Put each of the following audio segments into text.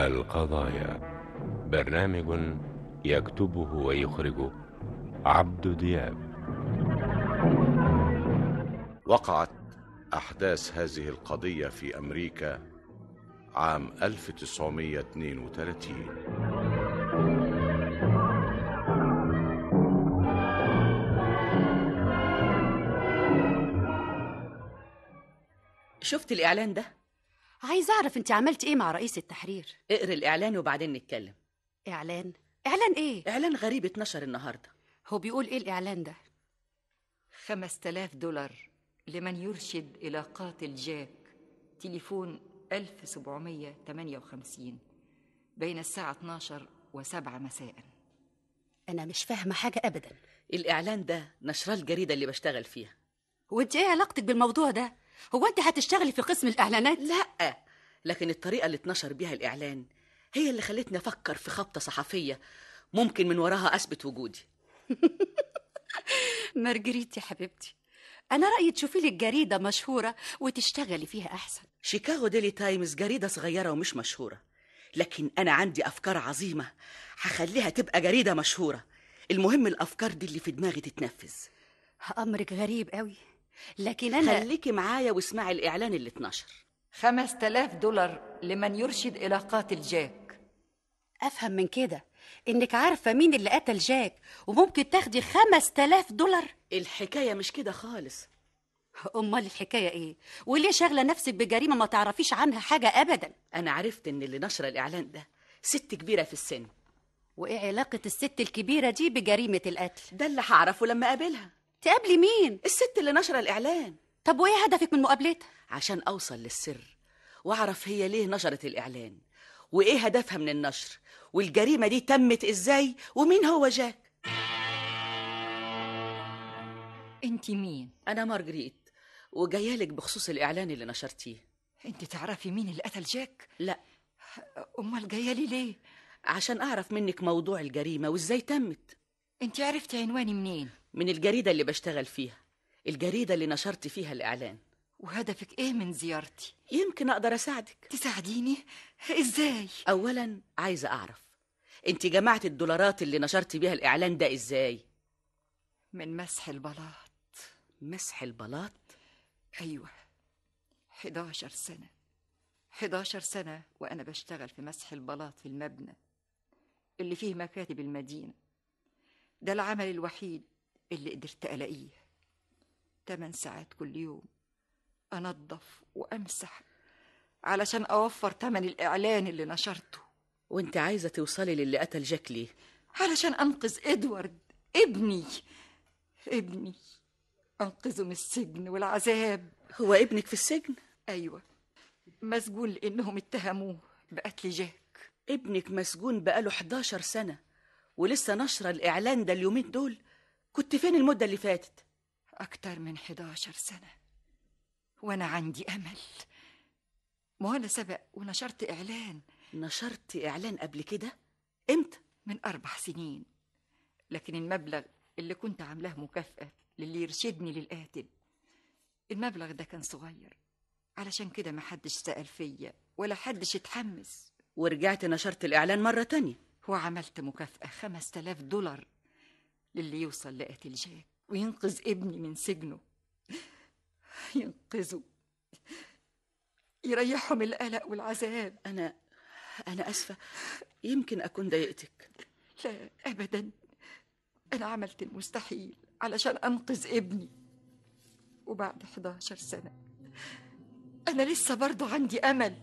القضايا برنامج يكتبه ويخرجه عبد دياب وقعت أحداث هذه القضية في أمريكا عام 1932 شفت الإعلان ده؟ عايز أعرف أنت عملت إيه مع رئيس التحرير اقري الإعلان وبعدين نتكلم إعلان إعلان إيه؟ إعلان غريب اتنشر النهاردة هو بيقول إيه الإعلان ده؟ خمس تلاف دولار لمن يرشد إلى قاتل جاك تليفون 1758 بين الساعة 12 وسبعة مساء أنا مش فاهمة حاجة أبدا الإعلان ده نشراه الجريدة اللي بشتغل فيها وأنت إيه علاقتك بالموضوع ده؟ هو أنت هتشتغلي في قسم الإعلانات؟ لا لكن الطريقة اللي اتنشر بيها الإعلان هي اللي خلتني أفكر في خبطة صحفية ممكن من وراها أثبت وجودي مارجريت يا حبيبتي أنا رأيي تشوفي لك جريدة مشهورة وتشتغلي فيها أحسن شيكاغو ديلي تايمز جريدة صغيرة ومش مشهورة لكن أنا عندي أفكار عظيمة هخليها تبقى جريدة مشهورة المهم الأفكار دي اللي في دماغي تتنفذ أمرك غريب قوي لكن أنا خليكي معايا واسمعي الإعلان اللي اتنشر خمس تلاف دولار لمن يرشد إلى قاتل جاك أفهم من كده إنك عارفة مين اللي قتل جاك وممكن تاخدي خمس تلاف دولار الحكاية مش كده خالص أمال الحكاية إيه؟ وليه شاغلة نفسك بجريمة ما تعرفيش عنها حاجة أبدا؟ أنا عرفت إن اللي نشر الإعلان ده ست كبيرة في السن وإيه علاقة الست الكبيرة دي بجريمة القتل؟ ده اللي هعرفه لما أقابلها تقابلي مين؟ الست اللي نشر الإعلان طب وإيه هدفك من مقابلتها؟ عشان أوصل للسر وأعرف هي ليه نشرت الإعلان وإيه هدفها من النشر والجريمة دي تمت إزاي ومين هو جاك أنت مين؟ أنا مارجريت وجاية لك بخصوص الإعلان اللي نشرتيه أنت تعرفي مين اللي قتل جاك؟ لا أمال جاية لي ليه؟ عشان أعرف منك موضوع الجريمة وإزاي تمت أنت عرفتي عنواني منين؟ من الجريدة اللي بشتغل فيها الجريدة اللي نشرت فيها الإعلان وهدفك إيه من زيارتي؟ يمكن أقدر أساعدك تساعديني؟ إزاي؟ أولا عايزة أعرف أنت جمعت الدولارات اللي نشرت بيها الإعلان ده إزاي من مسح البلاط مسح البلاط أيوة 11 سنة 11 سنة وأنا بشتغل في مسح البلاط في المبنى اللي فيه مكاتب المدينة ده العمل الوحيد اللي قدرت ألاقيه تمن ساعات كل يوم أنظف وأمسح علشان أوفر تمن الإعلان اللي نشرته وانت عايزة توصلي للي قتل جاك ليه علشان أنقذ إدوارد ابني ابني أنقذه من السجن والعذاب هو ابنك في السجن أيوة مسجون لأنهم اتهموه بقتل جاك ابنك مسجون بقاله 11 سنة ولسه نشر الإعلان ده اليومين دول كنت فين المدة اللي فاتت أكتر من 11 سنة وأنا عندي أمل ما أنا سبق ونشرت إعلان نشرت إعلان قبل كده إمتى من أربع سنين لكن المبلغ اللي كنت عاملاه مكافأة للي يرشدني للقاتل المبلغ ده كان صغير علشان كده محدش سأل فيا ولا حدش اتحمس ورجعت نشرت الإعلان مرة تانية وعملت مكافأة خمس تلاف دولار للي يوصل لقاتل جاك وينقذ ابني من سجنه ينقذه يريحه من القلق والعذاب أنا أنا أسفة يمكن أكون ضايقتك لا أبدا أنا عملت المستحيل علشان أنقذ ابني وبعد 11 سنة أنا لسه برضو عندي أمل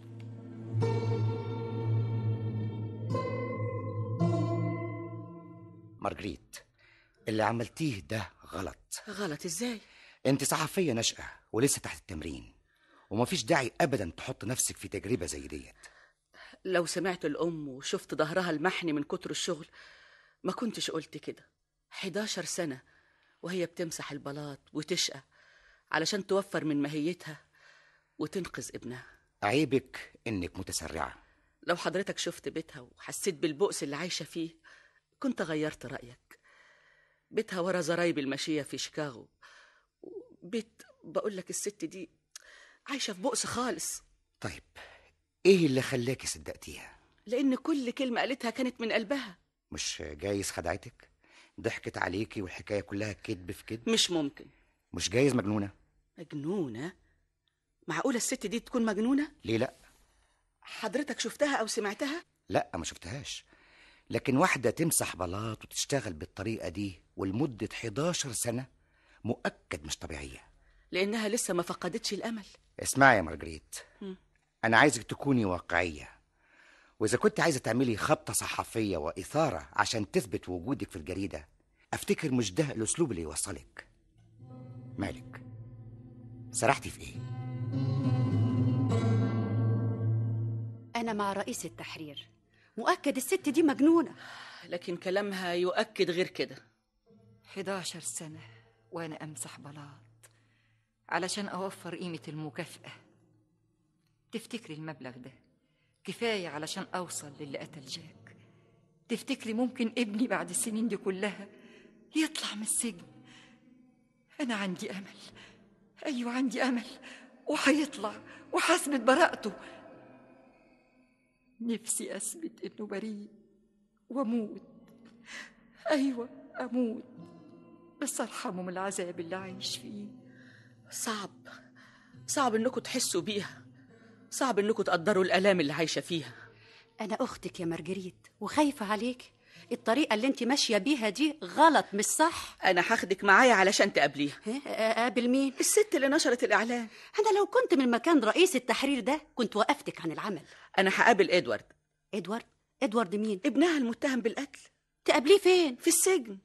مارجريت اللي عملتيه ده غلط غلط إزاي انت صحفية ناشئة ولسه تحت التمرين ومفيش داعي ابدا تحط نفسك في تجربة زي ديت لو سمعت الأم وشفت ظهرها المحني من كتر الشغل ما كنتش قلت كده 11 سنة وهي بتمسح البلاط وتشقى علشان توفر من ماهيتها وتنقذ ابنها عيبك انك متسرعة لو حضرتك شفت بيتها وحسيت بالبؤس اللي عايشة فيه كنت غيرت رأيك بيتها ورا زرايب المشية في شيكاغو بيت بقول لك الست دي عايشة في بؤس خالص طيب ايه اللي خلاكي صدقتيها لأن كل كلمة قالتها كانت من قلبها مش جايز خدعتك ضحكت عليكي والحكايه كلها كذب في كذب مش ممكن مش جايز مجنونه مجنونة معقولة الست دي تكون مجنونة ليه لا حضرتك شفتها أو سمعتها لا ما شفتهاش لكن واحده تمسح بلاط وتشتغل بالطريقه دي ولمده 11 سنه مؤكد مش طبيعيه لأنها لسه ما فقدتش الأمل اسمعي يا مارجريت مم. انا عايزك تكوني واقعيه واذا كنت عايزه تعملي خبطه صحفيه واثاره عشان تثبت وجودك في الجريده افتكر مش ده الاسلوب اللي يوصلك مالك سرحتي في ايه أنا مع رئيس التحرير مؤكد الست دي مجنونة لكن كلامها يؤكد غير كده 11 سنة وأنا أمسح بلاط علشان أوفر قيمة المكافأة تفتكري المبلغ ده كفاية علشان أوصل للي قتل جاك تفتكري ممكن ابني بعد السنين دي كلها يطلع من السجن أنا عندي أمل أيوة عندي أمل وهيطلع وحسبت براءته نفسي أثبت إنه بريء وأموت أيوة أموت بس أرحمه من العذاب اللي عايش فيه صعب صعب إنكم تحسوا بيها صعب إنكم تقدروا الآلام اللي عايشة فيها أنا أختك يا مارجريت وخايفة عليك الطريقة اللي انت ماشية بيها دي غلط مش صح أنا هاخدك معايا علشان تقابليها ها؟ أقابل مين؟ الست اللي نشرت الإعلان أنا لو كنت من مكان رئيس التحرير ده كنت وقفتك عن العمل أنا هقابل إدوارد إدوارد إدوارد مين؟ ابنها المتهم بالقتل تقابليه فين؟ في السجن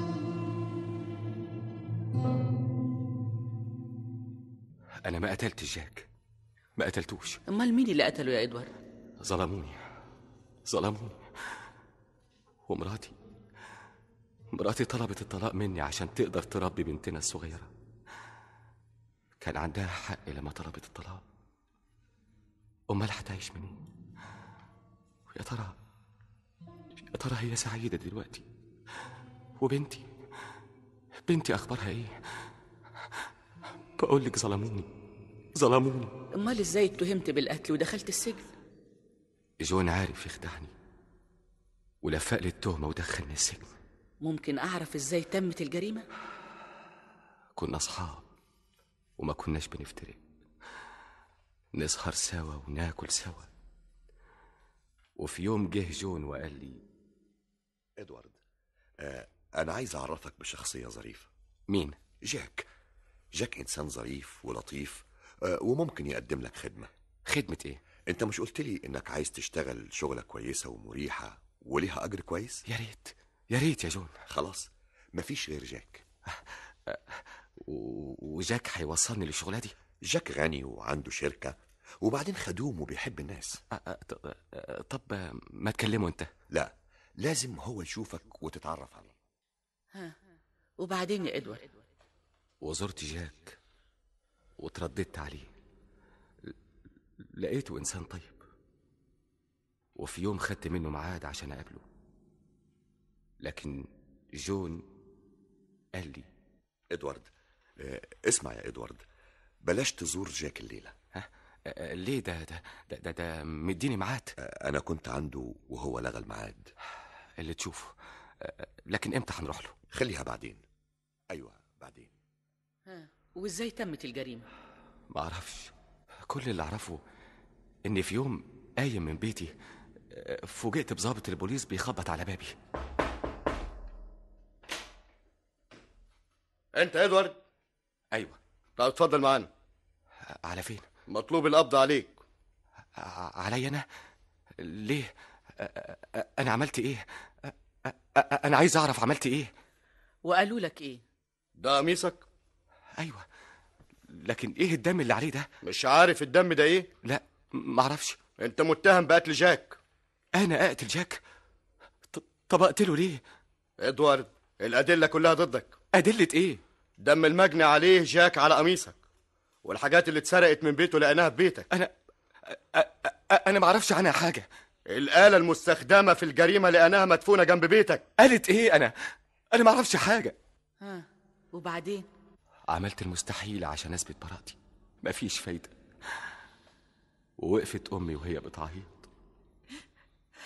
أنا ما قتلت جاك ما قتلتوش أمال مين اللي قتله يا إدوارد ظلموني ظلموني ومراتي مراتي طلبت الطلاق مني عشان تقدر تربي بنتنا الصغيرة كان عندها حق لما طلبت الطلاق أمال هتعيش منين ويا ترى يا ترى هي سعيدة دلوقتي وبنتي بنتي أخبارها إيه بقول لك ظلموني ظلموني أمال إزاي اتهمت بالقتل ودخلت السجن جون عارف يخدعني ولفق لي التهمة ودخلني السجن ممكن أعرف إزاي تمت الجريمة كنا أصحاب وما كناش بنفترق نسهر سوا وناكل سوا وفي يوم جه جون وقال لي ادوارد آه انا عايز اعرفك بشخصيه ظريفه مين جاك جاك انسان ظريف ولطيف آه وممكن يقدم لك خدمه خدمة ايه انت مش قلت لي انك عايز تشتغل شغله كويسه ومريحه وليها اجر كويس يا ريت يا ريت يا جون خلاص مفيش غير جاك و- وجاك هيوصلني للشغلة دي جاك غني وعنده شركه وبعدين خدوم وبيحب الناس أ- أ- ط- أ- طب ما تكلمه انت لا لازم هو يشوفك وتتعرف عليه ها وبعدين يا إدوارد وزرت جاك وترددت عليه ل- لقيته إنسان طيب وفي يوم خدت منه ميعاد عشان أقابله لكن جون قال لي ادوارد آه اسمع يا ادوارد بلاش تزور جاك الليله ها أ- ليه ده ده ده ده, ده مديني ميعاد آه انا كنت عنده وهو لغى الميعاد اللي تشوفه أ- لكن امتى هنروح له خليها بعدين ايوه بعدين ها وإزاي تمت الجريمة ما اعرفش كل اللي اعرفه ان في يوم قايم من بيتي أ، فوجئت بضابط البوليس بيخبط على بابي انت ادوارد ايوه طب اتفضل معانا على فين مطلوب القبض عليك ع- عليا انا ليه أ- أ- انا عملت ايه أ- أ- أ- انا عايز اعرف عملت ايه وقالوا لك إيه ده قميصك ايوه لكن ايه الدم اللي عليه ده مش عارف الدم ده ايه لا ما اعرفش انت متهم بقتل جاك انا اقتل جاك ط- طب اقتله ليه ادوارد الادله كلها ضدك ادله ايه دم المجني عليه جاك على قميصك والحاجات اللي اتسرقت من بيته لقيناها في بيتك انا أ- أ- أ- انا ما اعرفش عنها حاجه الآلة المستخدمة في الجريمة لقيناها مدفونة جنب بيتك قالت ايه انا انا ما اعرفش حاجه ها وبعدين عملت المستحيل عشان اثبت براءتي مفيش فايده ووقفت امي وهي بتعيط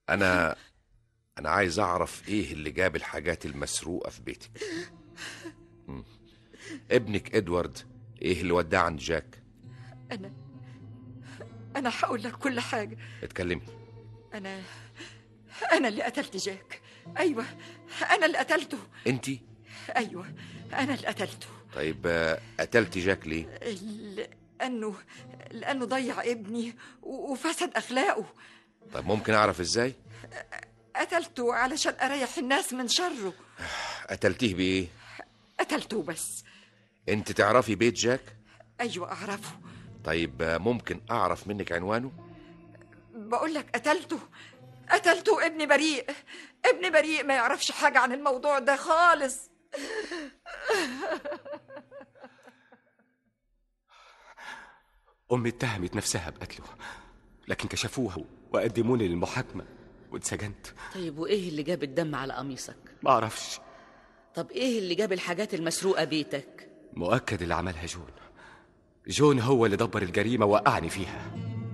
انا انا عايز اعرف ايه اللي جاب الحاجات المسروقه في بيتك مم. ابنك ادوارد ايه اللي وداه عند جاك أنا أنا هقول لك كل حاجة اتكلمي أنا أنا اللي قتلت جاك أيوة أنا اللي قتلته انت أيوة أنا اللي قتلته طيب آه، قتلتي جاك ليه لأنه لأنه ضيع ابني و- وفسد أخلاقه طيب ممكن اعرف ازاي قتلته علشان أريح الناس من شره قتلتيه بايه قتلته بس انت تعرفي بيت جاك أيوة أعرفه طيب آه، ممكن اعرف منك عنوانه بقول لك قتلته قتلته ابني بريء ابني بريء ما يعرفش حاجة عن الموضوع ده خالص أمي اتهمت نفسها بقتله لكن كشفوها وقدموني للمحاكمة واتسجنت طيب وايه اللي جاب الدم على قميصك ما أعرفش طب ايه اللي جاب الحاجات المسروقه بيتك مؤكد اللي عملها جون جون هو اللي دبر الجريمة وقعني فيها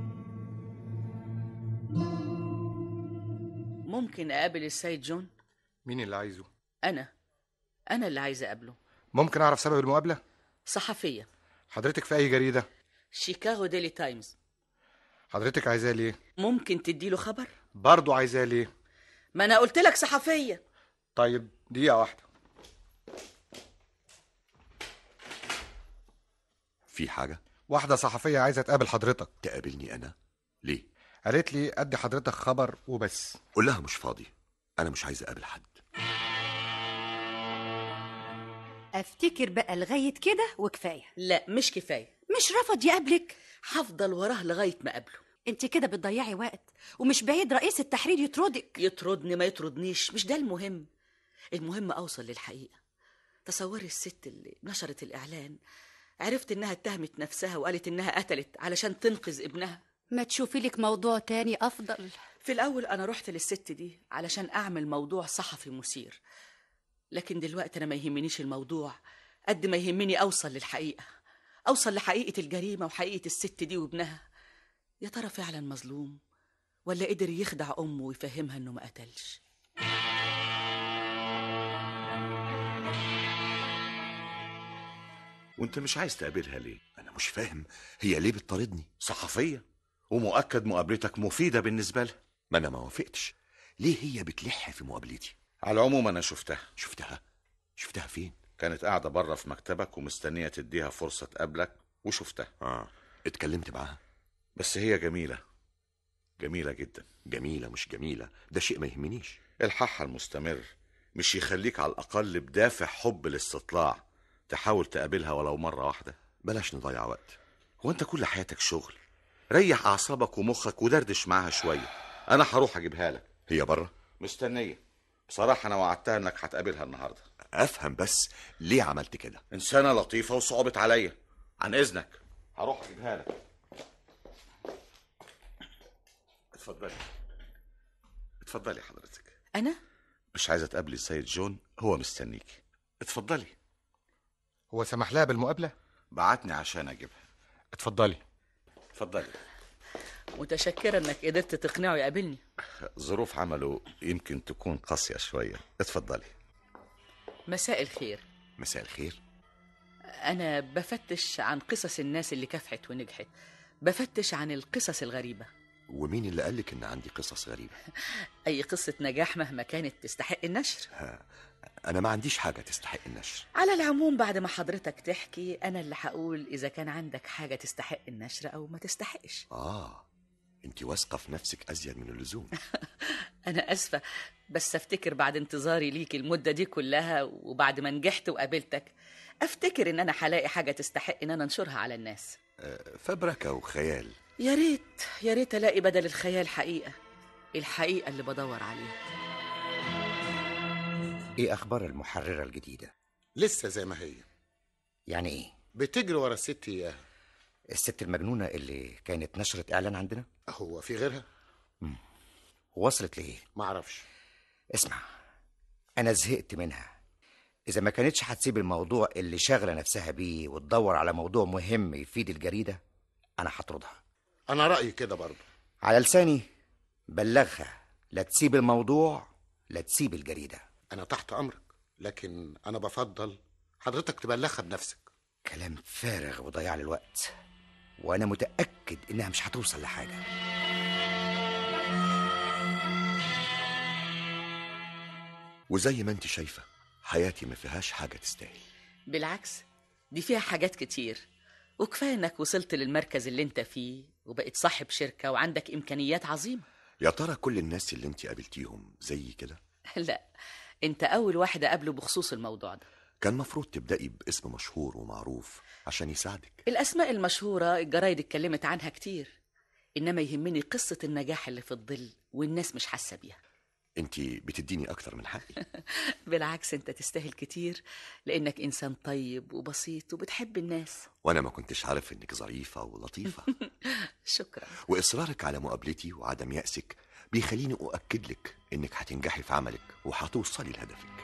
ممكن اقابل السيد جون مين اللي عايزه انا انا اللي عايزه اقابله ممكن اعرف سبب المقابله صحفيه حضرتك في اي جريده شيكاغو ديلي تايمز حضرتك عايزاه ليه ممكن تديله خبر برضه عايزاه ليه ما انا قلت لك صحفيه طيب دقيقه واحده في حاجه واحده صحفيه عايزه تقابل حضرتك تقابلني انا ليه قالت لي ادي حضرتك خبر وبس قول لها مش فاضي انا مش عايز اقابل حد افتكر بقى لغايه كده وكفايه لا مش كفايه مش رفض يقابلك هفضل وراه لغايه ما اقابله انت كده بتضيعي وقت ومش بعيد رئيس التحرير يطردك يطردني ما يطردنيش مش ده المهم المهم اوصل للحقيقه تصوري الست اللي نشرت الاعلان عرفت انها اتهمت نفسها وقالت انها قتلت علشان تنقذ ابنها ما تشوفي لك موضوع تاني افضل في الاول انا رحت للست دي علشان اعمل موضوع صحفي مثير لكن دلوقتي انا ما يهمنيش الموضوع قد ما يهمني اوصل للحقيقه اوصل لحقيقه الجريمه وحقيقه الست دي وابنها يا ترى فعلا مظلوم ولا قدر يخدع امه ويفهمها انه ما قتلش وانت مش عايز تقابلها ليه انا مش فاهم هي ليه بتطاردني صحفية ومؤكد مقابلتك مفيدة بالنسبة لها ما انا ما وافقتش ليه هي بتلح في مقابلتي على العموم انا شفتها شفتها شفتها فين كانت قاعدة بره في مكتبك ومستنية تديها فرصة تقابلك وشفتها اه اتكلمت معاها بس هي جميلة جميلة جدا جميله مش جميله ده شيء ما يهمنيش الحاحها المستمر مش يخليك على الأقل بدافع حب الاستطلاع تحاول تقابلها ولو مرة واحدة بلاش نضيع وقت هو انت كل حياتك شغل ريح أعصابك ومخك ودردش معاها شوية أنا هروح أجيبها لك هي بره مستنية بصراحة أنا وعدتها إنك هتقابلها النهاردة افهم بس ليه عملت كده إنسانة لطيفة وصعبت عليا عن إذنك هروح أجيبها لك اتفضلي اتفضلي حضرتك انا مش عايزة تقابلي السيد جون هو مستنيكي اتفضلي هو سمح لها بالمقابله بعتني عشان أجيبها اتفضلي اتفضلي متشكره انك قدرت تقنعه يقابلني ظروف عمله يمكن تكون قاسية شوية اتفضلي مساء الخير مساء الخير انا بفتش عن قصص الناس اللي كافحت ونجحت بفتش عن القصص الغريبه ومين اللي قالك ان عندي قصص غريبه اي قصه نجاح مهما كانت تستحق النشر انا ما عنديش حاجه تستحق النشر على العموم بعد ما حضرتك تحكي انا اللي هقول اذا كان عندك حاجه تستحق النشر او ما تستحقش اه انت واثقه في نفسك ازيد من اللزوم انا اسفه بس افتكر بعد انتظاري ليك المده دي كلها وبعد ما نجحت وقابلتك افتكر ان انا هلاقي حاجه تستحق ان انا انشرها على الناس آه، فبركه وخيال يا ريت يا ريت الاقي بدل الخيال حقيقه الحقيقه اللي بدور عليها ايه اخبار المحرره الجديده لسه زي ما هي يعني ايه بتجري ورا الست اياها الست المجنونه اللي كانت نشرت اعلان عندنا هو في غيرها وصلت لايه معرفش اسمع انا زهقت منها اذا ما كانتش هتسيب الموضوع اللي شاغله نفسها بيه وتدور على موضوع مهم يفيد الجريده انا هطردها انا رايي كده برضه على لساني بلغها لا تسيب الموضوع لا تسيب الجريدة انا تحت امرك لكن انا بفضل حضرتك تبلغها بنفسك كلام فارغ وضياع للوقت وانا متأكد انها مش هتوصل لحاجة وزي ما انت شايفة حياتي ما فيهاش حاجة تستاهل بالعكس دي فيها حاجات كتير وكفاية انك وصلت للمركز اللي انت فيه وبقيت صاحب شركة وعندك امكانيات عظيمة يا ترى كل الناس اللي انت قابلتيهم زي كده لا انت اول واحدة قابله بخصوص الموضوع ده كان مفروض تبدأي باسم مشهور ومعروف عشان يساعدك الاسماء المشهورة الجرايد اتكلمت عنها كتير انما يهمني قصة النجاح اللي في الظل والناس مش حاسة بيها انت بتديني اكتر من حقي بالعكس انت تستاهل كتير لانك انسان طيب وبسيط وبتحب الناس وانا ما كنتش عارف انك ظريفة ولطيفة شكرا واصرارك على مقابلتي وعدم يأسك بيخليني اؤكد لك انك هتنجحي في عملك وهتوصلي لهدفك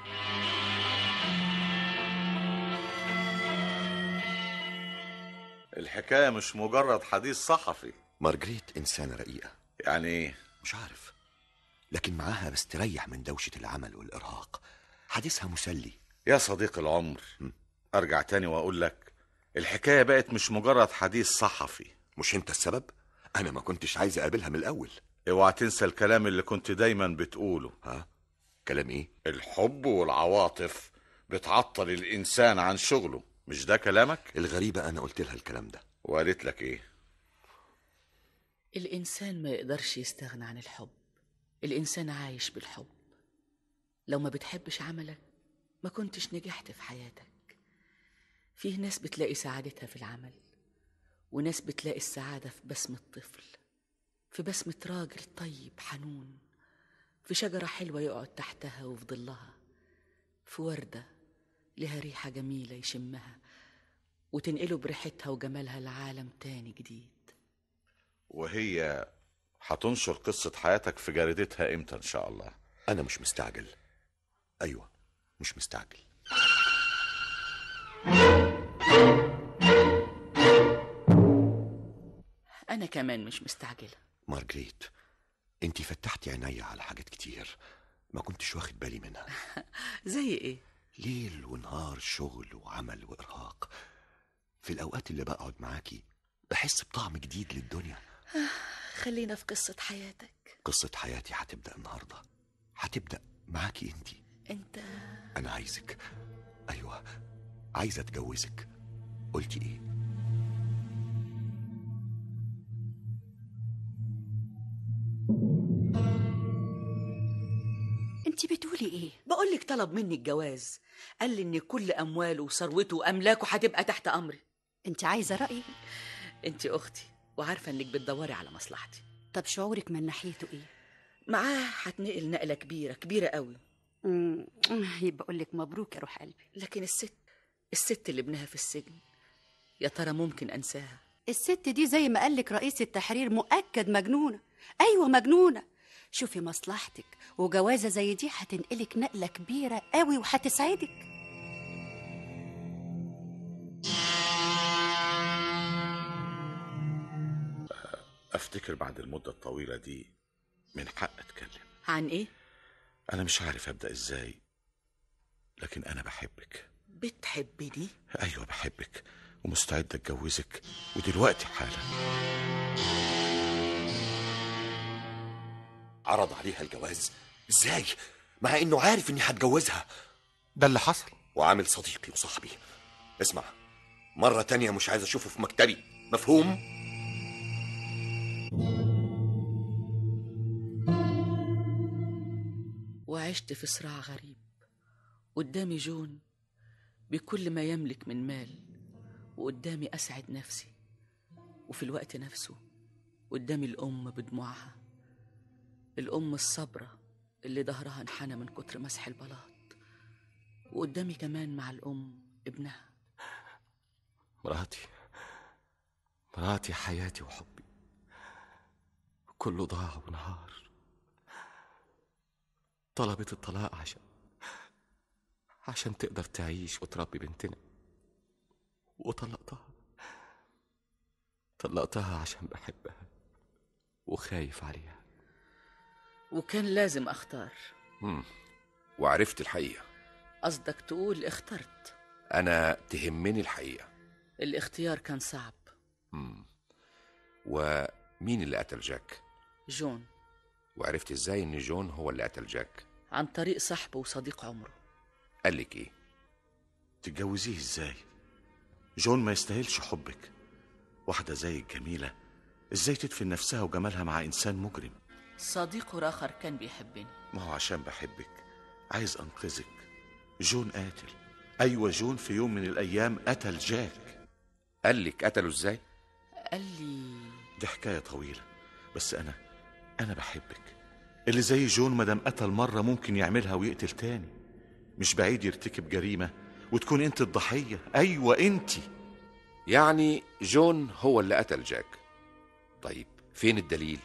الحكاية مش مجرد حديث صحفي مارجريت انسانة رقيقة يعني ايه مش عارف لكن معاها بستريح من دوشة العمل والإرهاق حديثها مسلي يا صديق العمر ارجع تاني واقول لك الحكاية بقت مش مجرد حديث صحفي مش انت السبب انا ما كنتش عايز اقابلها من الاول اوعى تنسى الكلام اللي كنت دايما بتقوله ها كلام ايه الحب والعواطف بتعطل الانسان عن شغله مش ده كلامك الغريبة انا قلت لها الكلام ده وقالت لك ايه الإنسان ما يقدرش يستغنى عن الحب الإنسان عايش بالحب لو ما بتحبش عملك ما كنتش نجحت في حياتك فيه ناس بتلاقي سعادتها في العمل وناس بتلاقي السعادة في بسمة طفل في بسمة راجل طيب حنون في شجرة حلوة يقعد تحتها وفي ظلها في وردة لها ريحة جميلة يشمها وتنقله بريحتها وجمالها لعالم تاني جديد وهي هتنشر قصة حياتك في جريدتها امتى ان شاء الله انا مش مستعجل ايوه مش مستعجل أنا كمان مش مستعجلة مارجريت انت فتحتي عينيا على حاجات كتير ما كنتش واخد بالي منها زي إيه؟ ليل ونهار شغل وعمل وإرهاق في الأوقات اللي بقعد معاكي بحس بطعم جديد للدنيا خلينا في قصة حياتك قصة حياتي هتبدأ النهاردة هتبدأ معاكي انت أنت أنا عايزك أيوة عايزة أتجوزك قلتي إيه؟ انت بتقولي ايه بقولك طلب مني الجواز قال لي إن كل أمواله وثروته وأملاكه هتبقى تحت أمري انت عايزه رايي أنت أختي وعارفة إنك بتدوري على مصلحتي طب شعورك من ناحيته ايه معاه هتنقل نقلة كبيرة كبيرة قوي مم، يبقى اقول لك مبروك يا روح قلبي لكن الست الست اللي ابنها في السجن يا ترى ممكن أنساها الست دي زي ما قالك رئيس التحرير مؤكد مجنونه ايوه مجنونه شوفي مصلحتك وجوازه زي دي هتنقلك نقله كبيره قوي وهتسعدك افتكر بعد المدة الطويلة دي من حق اتكلم عن إيه؟ انا مش عارف ابدأ ازاي لكن انا بحبك بتحبني؟ ايوه بحبك ومستعد اتجوزك ودلوقتي حالا عرض عليها الجواز ازاي؟ مع انه عارف اني هتجوزها ده اللي حصل وعامل صديقي وصاحبي اسمع مرة تانية مش عايز اشوفه في مكتبي مفهوم؟ وعشت في صراع غريب قدامي جون بكل ما يملك من مال وقدامي أسعد نفسي وفي الوقت نفسه قدامي الأم بدموعها الأم الصبرة اللي ظهرها انحنى من كتر مسح البلاط وقدامي كمان مع الأم ابنها مراتي مراتي حياتي وحبي كله ضاع ونهار طلبت الطلاق عشان عشان تقدر تعيش وتربي بنتنا وطلقتها طلقتها عشان بحبها وخايف عليها وكان لازم اختار مم. وعرفت الحقيقة قصدك تقول اخترت أنا تهمني الحقيقة الاختيار كان صعب مم. ومين اللي قتل جاك؟ جون وعرفت ازاي ان جون هو اللي قتل جاك؟ عن طريق صاحبه وصديق عمره قال لك ايه؟ تتجوزيه ازاي جون ما يستاهلش حبك واحدة زيك جميلة ازاي تدفن نفسها وجمالها مع انسان مجرم صديقه الآخر كان بيحبني ما هو عشان بحبك عايز انقذك جون قاتل ايوه جون في يوم من الايام قتل جاك قال لك قتله ازاي؟ قال لي دي حكاية طويلة بس انا انا بحبك اللي زي جون مدام قتل مرة ممكن يعملها ويقتل تاني مش بعيد يرتكب جريمة وتكون انت الضحية ايوه انت يعني جون هو اللي قتل جاك طيب فين الدليل؟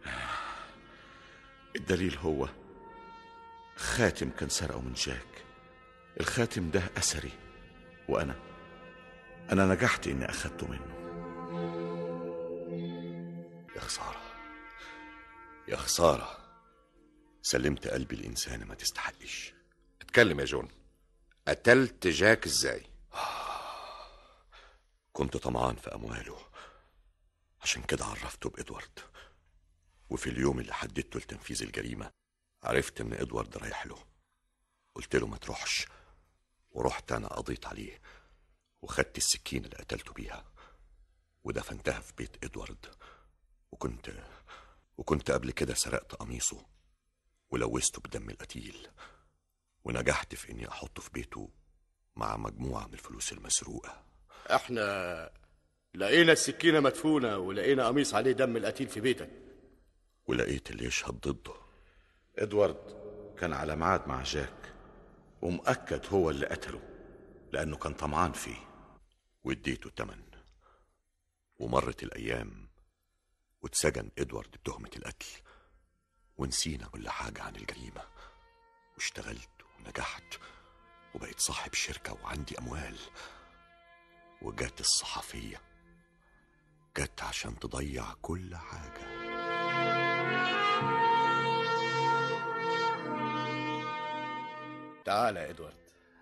الدليل هو خاتم كان سرقه من جاك الخاتم ده أثري وأنا أنا نجحت إني أخدته منه يا خسارة يا خسارة سلمت قلبي الإنسان ما تستحقش اتكلم يا جون قتلت جاك ازاي؟ كنت طمعان في أمواله عشان كده عرفته بإدوارد وفي اليوم اللي حددته لتنفيذ الجريمة عرفت إن إدوارد رايح له قلت له ما تروحش ورحت أنا قضيت عليه وخدت السكين اللي قتلته بيها ودفنتها في بيت إدوارد وكنت وكنت قبل كده سرقت قميصه ولوثته بدم القتيل ونجحت في إني أحطه في بيته مع مجموعة من الفلوس المسروقة احنا لقينا السكينة مدفونة ولقينا قميص عليه دم القتيل في بيتك ولقيت اللي يشهد ضده ادوارد كان على ميعاد مع جاك ومؤكد هو اللي قتله لانه كان طمعان فيه واديته تمن ومرت الايام واتسجن ادوارد بتهمة القتل ونسينا كل حاجة عن الجريمة واشتغلت ونجحت وبقيت صاحب شركة وعندي أموال وجات الصحفية جت عشان تضيع كل حاجة تعال يا ادوارد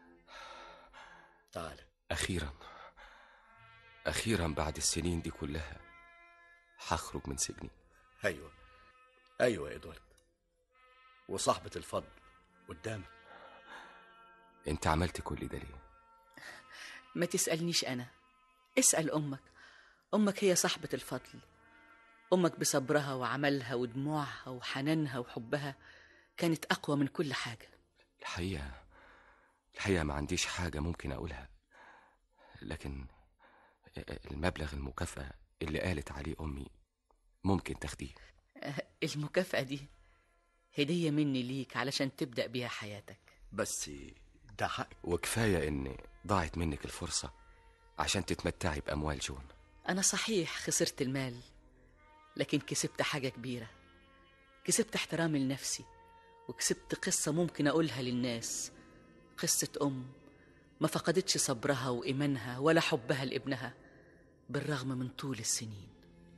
تعال أخيرا أخيرا بعد السنين دي كلها هخرج من سجني ايوه ايوه يا ادوارد وصاحبة الفضل قدامك أنت عملت كل ده ليه؟ ما تسألنيش أنا اسأل أمك أمك هي صاحبة الفضل أمك بصبرها وعملها ودموعها وحنانها وحبها كانت أقوى من كل حاجة الحقيقة الحقيقة ما عنديش حاجة ممكن أقولها لكن المبلغ المكافأة اللي قالت عليه أمي ممكن تاخديه آه، المكافأة دي هدية مني ليك علشان تبدأ بيها حياتك بس ده حق وكفاية إن ضاعت منك الفرصة عشان تتمتعي بأموال جون أنا صحيح خسرت المال لكن كسبت حاجة كبيرة كسبت احترامي لنفسي وكسبت قصة ممكن أقولها للناس قصة أم ما فقدتش صبرها وإيمانها ولا حبها لابنها بالرغم من طول السنين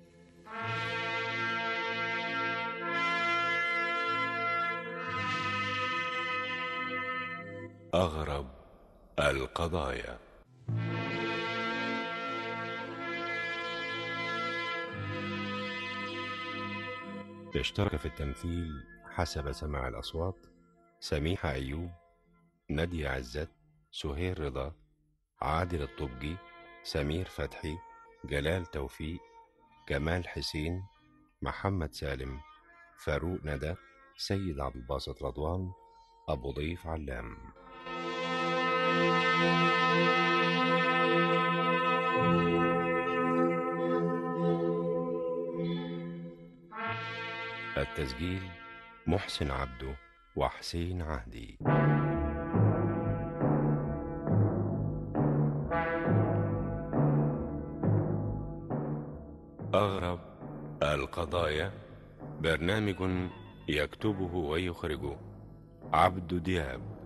أغرب القضايا اشترك في التمثيل حسب سماع الأصوات سميحة أيوب نادية عزت سهير رضا عادل الطبجي سمير فتحي جلال توفيق كمال حسين محمد سالم فاروق ندى سيد عبد الباسط رضوان أبو ضيف علام التسجيل محسن عبده وحسين عهدي أغرب القضايا برنامج يكتبه ويخرجه عبد دياب